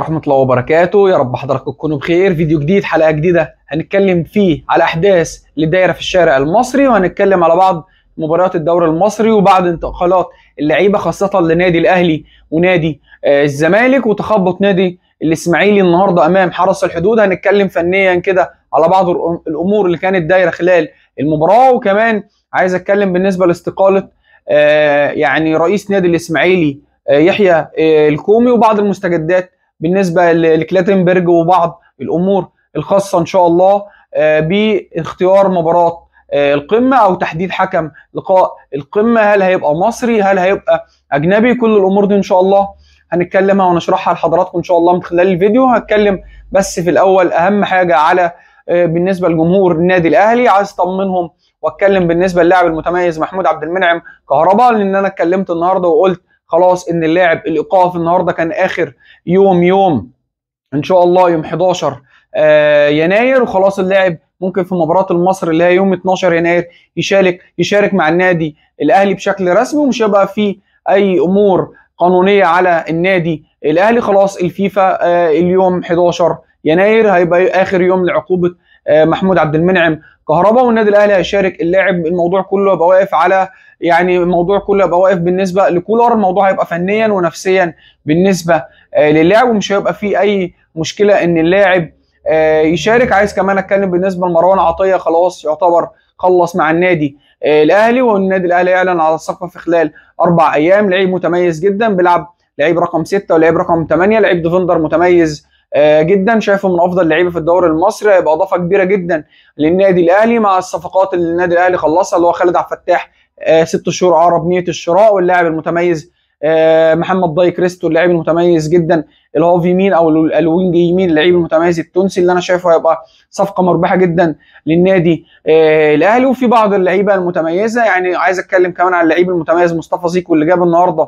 ورحمة الله وبركاته يا رب حضراتكم تكونوا بخير فيديو جديد حلقة جديدة هنتكلم فيه على أحداث اللي دايرة في الشارع المصري وهنتكلم على بعض مباريات الدوري المصري وبعض انتقالات اللعيبة خاصة لنادي الأهلي ونادي آه، الزمالك وتخبط نادي الإسماعيلي النهاردة أمام حرس الحدود هنتكلم فنيا كده على بعض الأم- الأمور اللي كانت دايرة خلال المباراة وكمان عايز أتكلم بالنسبة لاستقالة آه، يعني رئيس نادي الإسماعيلي آه، يحيى آه، الكومي وبعض المستجدات بالنسبه ل- لكلاتنبرج وبعض الامور الخاصه ان شاء الله آه، باختيار مباراه آه، القمه او تحديد حكم لقاء القمه هل هيبقى مصري هل هيبقى اجنبي كل الامور دي ان شاء الله هنتكلمها ونشرحها لحضراتكم ان شاء الله من خلال الفيديو هتكلم بس في الاول اهم حاجه على آه، بالنسبه لجمهور النادي الاهلي عايز اطمنهم واتكلم بالنسبه للاعب المتميز محمود عبد المنعم كهرباء لان انا اتكلمت النهارده وقلت خلاص ان اللاعب الايقاف النهارده كان اخر يوم يوم ان شاء الله يوم 11 آه، يناير وخلاص اللاعب ممكن في مباراه المصري اللي هي يوم 12 يناير يشارك يشارك مع النادي الاهلي بشكل رسمي ومش هيبقى فيه اي امور قانونيه على النادي الاهلي خلاص الفيفا آه، اليوم 11 يناير هيبقى اخر يوم لعقوبه آه، محمود عبد المنعم كهرباء والنادي الاهلي هيشارك اللاعب الموضوع كله يبقى واقف على يعني الموضوع كله يبقى واقف بالنسبه لكولر الموضوع هيبقى فنيا ونفسيا بالنسبه آه، للاعب ومش هيبقى فيه اي مشكله ان اللاعب آه، يشارك عايز كمان اتكلم بالنسبه لمروان عطيه خلاص يعتبر خلص مع النادي آه، الاهلي والنادي الاهلي اعلن على الصفقه في خلال اربع ايام لعيب متميز جدا بيلعب لعيب رقم ستة ولعيب رقم 8 لعيب ديفندر متميز آه، جدا شايفه من افضل اللعيبه في الدوري المصري هيبقى اضافه كبيره جدا للنادي الاهلي مع الصفقات اللي النادي الاهلي خلصها اللي هو خالد عبد الفتاح آه، ست شهور عرب نيه الشراء واللاعب المتميز آه، محمد ضاي كريستو اللاعب المتميز جدا اللي هو في يمين او ال- الوينج يمين اللعيب المتميز التونسي اللي انا شايفه هيبقى صفقه مربحه جدا للنادي آه، الاهلي وفي بعض اللعيبه المتميزه يعني عايز اتكلم كمان عن اللعيب المتميز مصطفى زيكو اللي جاب النهارده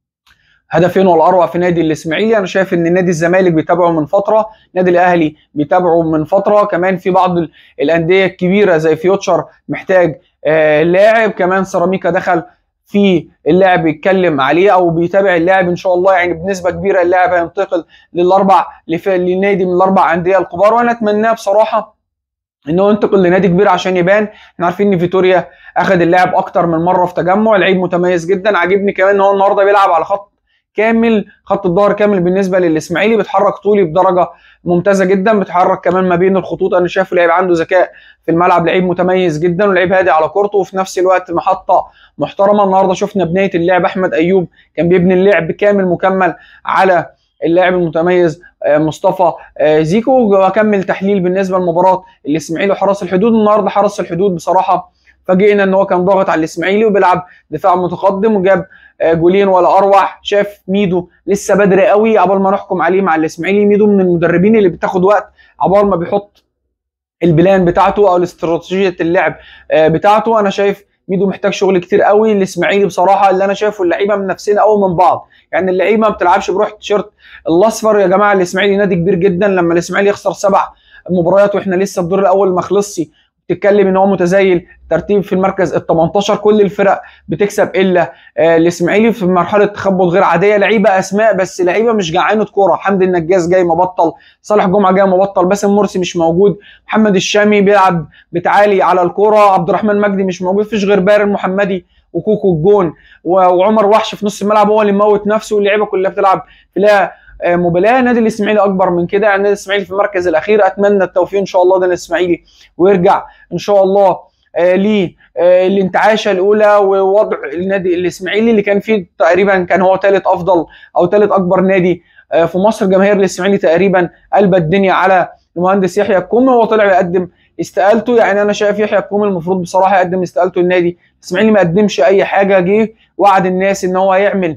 هدفين والاروع في نادي الاسماعيلي انا شايف ان نادي الزمالك بيتابعه من فتره نادي الاهلي بيتابعه من فتره كمان في بعض ال- الانديه الكبيره زي فيوتشر محتاج آه، لاعب كمان سيراميكا دخل في اللاعب يتكلم عليه او بيتابع اللاعب ان شاء الله يعني بنسبه كبيره اللاعب هينتقل للاربع لف- للنادي من الاربع انديه الكبار وانا اتمناه بصراحه انه ينتقل لنادي كبير عشان يبان احنا عارفين ان فيتوريا اخذ اللاعب اكتر من مره في تجمع لعيب متميز جدا عاجبني كمان ان هو النهارده بيلعب على خط كامل خط الظهر كامل بالنسبه للاسماعيلي بيتحرك طولي بدرجه ممتازه جدا بيتحرك كمان ما بين الخطوط انا شايفه لعيب عنده ذكاء في الملعب لعيب متميز جدا ولعيب هادي على كورته وفي نفس الوقت محطه محترمه النهارده شفنا بنايه اللعب احمد ايوب كان بيبني اللعب كامل مكمل على اللاعب المتميز آه، مصطفى آه، زيكو واكمل تحليل بالنسبه لمباراه الاسماعيلي وحرس الحدود النهارده حرس الحدود بصراحه فاجئنا ان هو كان ضاغط على الاسماعيلي وبيلعب دفاع متقدم وجاب آه، جولين ولا اروع شاف ميدو لسه بدري قوي عبال ما نحكم عليه مع الاسماعيلي ميدو من المدربين اللي بتاخد وقت عبال ما بيحط البلان بتاعته او الاستراتيجيه اللعب آه، بتاعته انا شايف ميدو محتاج شغل كتير قوي الاسماعيلي بصراحه اللي انا شايفه اللعيبه من نفسنا قوي من بعض يعني اللعيبه ما بتلعبش بروح التيشيرت الاصفر يا جماعه الاسماعيلي نادي كبير جدا لما الاسماعيلي يخسر سبع مباريات واحنا لسه الدور الاول ما خلصش بتتكلم ان هو متزايل ترتيب في المركز ال 18 كل الفرق بتكسب الا آه، الاسماعيلي في مرحله تخبط غير عاديه لعيبه اسماء بس لعيبه مش جعانه كوره حمدي النجاز جاي مبطل صالح جمعه جاي مبطل باسم مرسي مش موجود محمد الشامي بيلعب بتعالي على الكوره عبد الرحمن مجدي مش موجود فيش غير بارر محمدي وكوكو الجون و- وعمر وحش في نص الملعب هو اللي موت نفسه واللعيبه كلها بتلعب في لها آه، مبالاه نادي الاسماعيلي اكبر من كده يعني نادي الاسماعيلي في المركز الاخير اتمنى التوفيق ان شاء الله ده الاسماعيلي ويرجع ان شاء الله آه، ليه آه، الانتعاشه الاولى ووضع النادي الاسماعيلي اللي كان فيه تقريبا كان هو ثالث افضل او ثالث اكبر نادي آه، في مصر جماهير الاسماعيلي تقريبا قلب الدنيا على المهندس يحيى الكومي هو طلع يقدم استقالته يعني انا شايف يحيى الكومي المفروض بصراحه يقدم استقالته للنادي الاسماعيلي ما قدمش اي حاجه جه وعد الناس ان هو هيعمل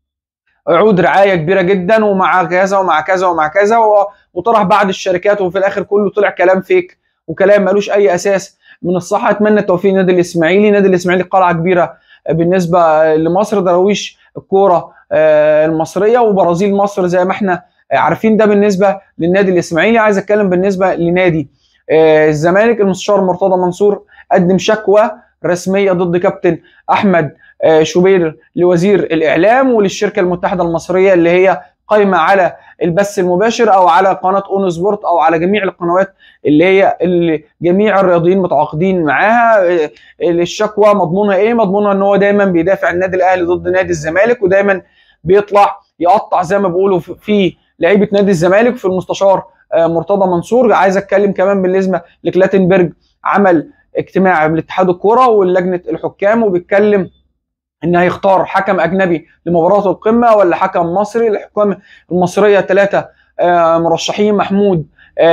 عقود رعايه كبيره جدا ومع كذا ومع كذا ومع كذا و- وطرح بعض الشركات وفي الاخر كله طلع كلام فيك وكلام ملوش اي اساس من الصحه اتمنى التوفيق للنادي الاسماعيلي نادي الاسماعيلي قلعه كبيره بالنسبه لمصر دراويش الكوره آه، المصريه وبرازيل مصر زي ما احنا عارفين ده بالنسبه للنادي الاسماعيلي عايز اتكلم بالنسبه لنادي آه، الزمالك المستشار مرتضى منصور قدم شكوى رسميه ضد كابتن احمد آه، شوبير لوزير الاعلام وللشركه المتحده المصريه اللي هي قايمه على البث المباشر او على قناه اون سبورت او على جميع القنوات اللي هي اللي جميع الرياضيين متعاقدين معاها الشكوى مضمونها ايه مضمونها ان هو دايما بيدافع النادي الاهلي ضد نادي الزمالك ودايما بيطلع يقطع زي ما بيقولوا في لعيبه نادي الزمالك في المستشار مرتضى منصور عايز اتكلم كمان بالنسبه لكلاتنبرج عمل اجتماع بالاتحاد الكوره ولجنه الحكام وبيتكلم ان هيختار حكم اجنبي لمباراه القمه ولا حكم مصري الحكام المصريه ثلاثه مرشحين محمود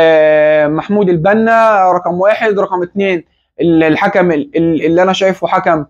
محمود البنا رقم واحد رقم اثنين الحكم اللي انا شايفه حكم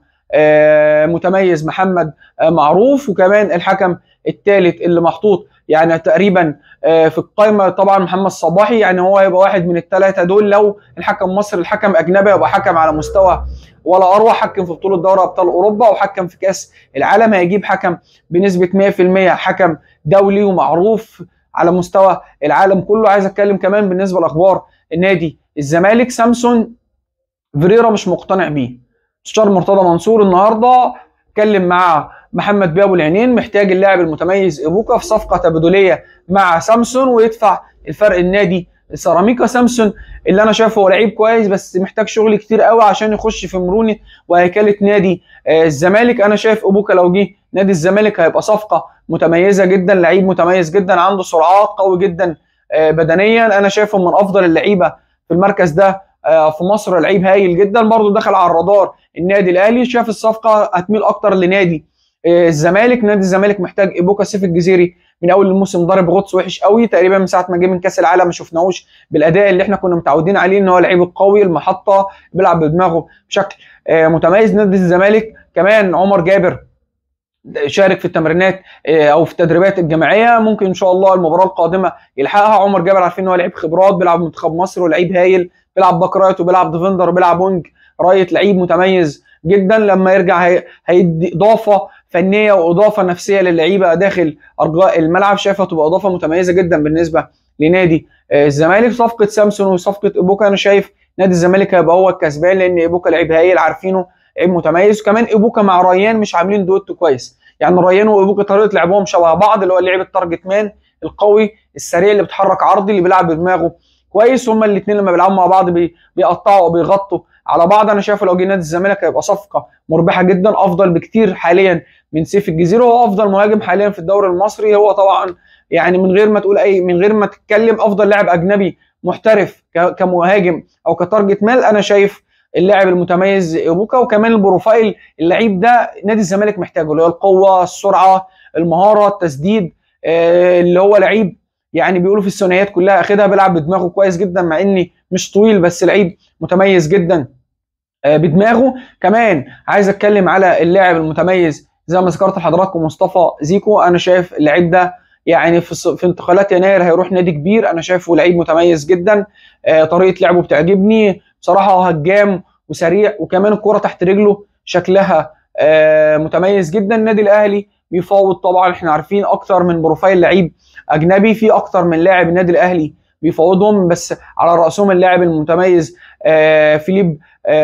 متميز محمد معروف وكمان الحكم الثالث اللي محطوط يعني تقريبا في القائمه طبعا محمد صباحي يعني هو هيبقى واحد من الثلاثه دول لو الحكم مصري الحكم اجنبي يبقى حكم على مستوى ولا اروع حكم في بطوله دوري ابطال اوروبا وحكم في كاس العالم هيجيب حكم بنسبه 100% حكم دولي ومعروف على مستوى العالم كله عايز اتكلم كمان بالنسبه لاخبار النادي الزمالك سامسون فيريرا مش مقتنع بيه مستشار مرتضى منصور النهارده اتكلم مع محمد بيه ابو العينين محتاج اللاعب المتميز ايبوكا في صفقه تبادليه مع سامسون ويدفع الفرق النادي سيراميكا سامسون اللي انا شايفه هو لعيب كويس بس محتاج شغل كتير قوي عشان يخش في مرونه وهيكله نادي الزمالك انا شايف ابوكا لو جه نادي الزمالك هيبقى صفقه متميزه جدا لعيب متميز جدا عنده سرعات قوي جدا بدنيا انا شايفه من افضل اللعيبه في المركز ده في مصر لعيب هايل جدا برضه دخل على الرادار النادي الاهلي شاف الصفقه هتميل اكتر لنادي الزمالك نادي الزمالك محتاج ايبوكا سيف الجزيري من اول الموسم ضارب غطس وحش قوي تقريبا من ساعه ما جه من كاس العالم ما شفناهوش بالاداء اللي احنا كنا متعودين عليه ان هو لعيب القوي المحطه بيلعب بدماغه بشكل متميز نادي الزمالك كمان عمر جابر شارك في التمرينات او في التدريبات الجماعيه ممكن ان شاء الله المباراه القادمه يلحقها عمر جابر عارفين ان هو لعيب خبرات بيلعب منتخب مصر ولعيب هايل بيلعب باك رايت وبيلعب ديفندر وبيلعب وينج رايت لعيب متميز جدا لما يرجع هيدي اضافه فنيه واضافه نفسيه للعيبه داخل ارجاء الملعب شايفها تبقى اضافه متميزه جدا بالنسبه لنادي الزمالك صفقه سامسون وصفقه ايبوكا انا شايف نادي الزمالك هيبقى هو الكسبان لان ايبوكا لعيب هايل عارفينه لعيب متميز وكمان ايبوكا مع ريان مش عاملين دويتو كويس يعني ريان وايبوكا طريقه لعبهم شبه بعض اللي هو اللعيب التارجت مان القوي السريع اللي بيتحرك عرضي اللي بيلعب بدماغه كويس هما الاثنين لما بيلعبوا مع بعض بي... بيقطعوا وبيغطوا على بعض انا شايف لو جه نادي الزمالك هيبقى صفقه مربحه جدا افضل بكتير حاليا من سيف الجزيره وهو افضل مهاجم حاليا في الدوري المصري هو طبعا يعني من غير ما تقول اي من غير ما تتكلم افضل لاعب اجنبي محترف كمهاجم او كتارجت مال انا شايف اللاعب المتميز ايبوكا وكمان البروفايل اللعيب ده نادي الزمالك محتاجه اللي هو القوه السرعه المهاره التسديد آه اللي هو لعيب يعني بيقولوا في الثنائيات كلها اخدها بيلعب بدماغه كويس جدا مع اني مش طويل بس لعيب متميز جدا آه بدماغه كمان عايز اتكلم على اللاعب المتميز زي ما ذكرت لحضراتكم مصطفى زيكو انا شايف اللعيب ده يعني في, في انتقالات يناير هيروح نادي كبير انا شايفه لعيب متميز جدا آه طريقه لعبه بتعجبني بصراحه هجام وسريع وكمان الكره تحت رجله شكلها آه متميز جدا النادي الاهلي بيفاوض طبعا احنا عارفين اكتر من بروفايل لعيب اجنبي في اكتر من لاعب النادي الاهلي بيفاوضهم بس على راسهم اللاعب المتميز آه فيليب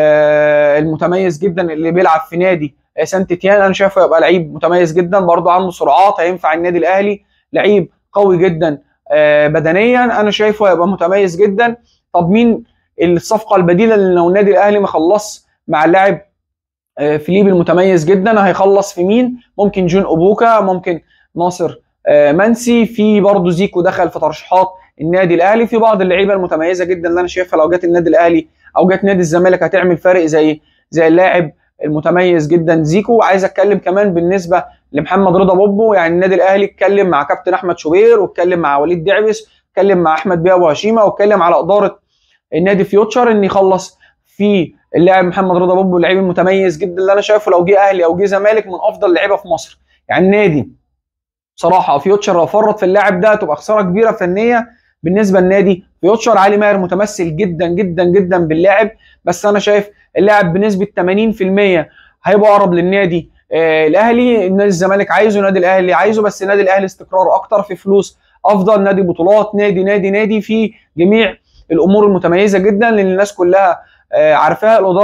آه المتميز جدا اللي بيلعب في نادي سانت تيان انا شايفه يبقى لعيب متميز جدا برضه عنده سرعات هينفع النادي الاهلي لعيب قوي جدا آه بدنيا انا شايفه هيبقى متميز جدا طب مين الصفقه البديله اللي لو النادي الاهلي ما خلص مع اللاعب فيليب المتميز جدا هيخلص في مين ممكن جون اوبوكا ممكن ناصر منسي في برضه زيكو دخل في ترشيحات النادي الاهلي في بعض اللعيبه المتميزه جدا اللي انا شايفها لو جت النادي الاهلي او جت نادي الزمالك هتعمل فرق زي زي اللاعب المتميز جدا زيكو عايز اتكلم كمان بالنسبه لمحمد رضا بوبو يعني النادي الاهلي اتكلم مع كابتن احمد شوبير واتكلم مع وليد دعبس اتكلم مع احمد بيه ابو هشيمه واتكلم على اداره النادي فيوتشر ان يخلص في اللاعب محمد رضا بوبو اللعيب المتميز جدا اللي انا شايفه لو جه اهلي او جه زمالك من افضل اللعيبه في مصر يعني النادي بصراحه فيوتشر لو فرط في اللاعب ده تبقى خساره كبيره فنيه بالنسبه للنادي فيوتشر علي ماهر متمثل جدا جدا جدا باللاعب بس انا شايف اللاعب بنسبه 80% هيبقى اقرب للنادي آه الاهلي النادي الزمالك عايزه النادي الاهلي عايزه بس النادي الاهلي استقرار اكتر في فلوس افضل نادي بطولات نادي نادي نادي في جميع الامور المتميزه جدا اللي الناس كلها آه عارفاها الاداره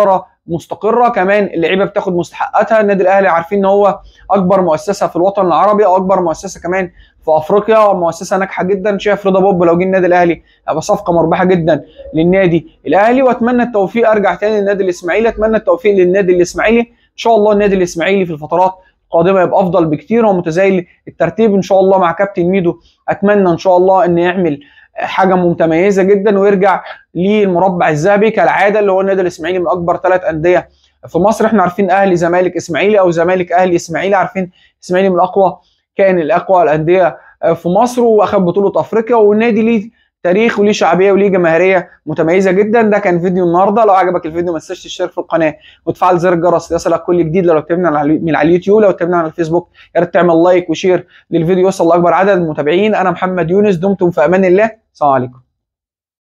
مستقره كمان اللعيبه بتاخد مستحقاتها النادي الاهلي عارفين ان هو اكبر مؤسسه في الوطن العربي او اكبر مؤسسه كمان في افريقيا مؤسسه ناجحه جدا شايف رضا بوب لو جه النادي الاهلي هيبقى صفقه مربحه جدا للنادي الاهلي واتمنى التوفيق ارجع تاني للنادي الاسماعيلي اتمنى التوفيق للنادي الاسماعيلي ان شاء الله النادي الاسماعيلي في الفترات القادمه يبقى افضل بكتير ومتزايل الترتيب ان شاء الله مع كابتن ميدو اتمنى ان شاء الله ان يعمل حاجه متميزه جدا ويرجع للمربع الذهبي كالعاده اللي هو النادي الاسماعيلي من اكبر ثلاث انديه في مصر احنا عارفين اهلي زمالك اسماعيلي او زمالك اهلي اسماعيلي عارفين اسماعيلي من الاقوى كان الاقوى الانديه في مصر واخد بطوله افريقيا والنادي ليه تاريخ وليه شعبيه وليه جماهيريه متميزه جدا ده كان فيديو النهارده لو عجبك الفيديو ما تنساش تشترك في القناه وتفعل زر الجرس ليصلك كل جديد لو تابعنا من على اليوتيوب لو تابعنا على الفيسبوك يا ريت تعمل لايك وشير للفيديو يوصل لاكبر عدد من المتابعين انا محمد يونس دمتم في امان الله السلام عليكم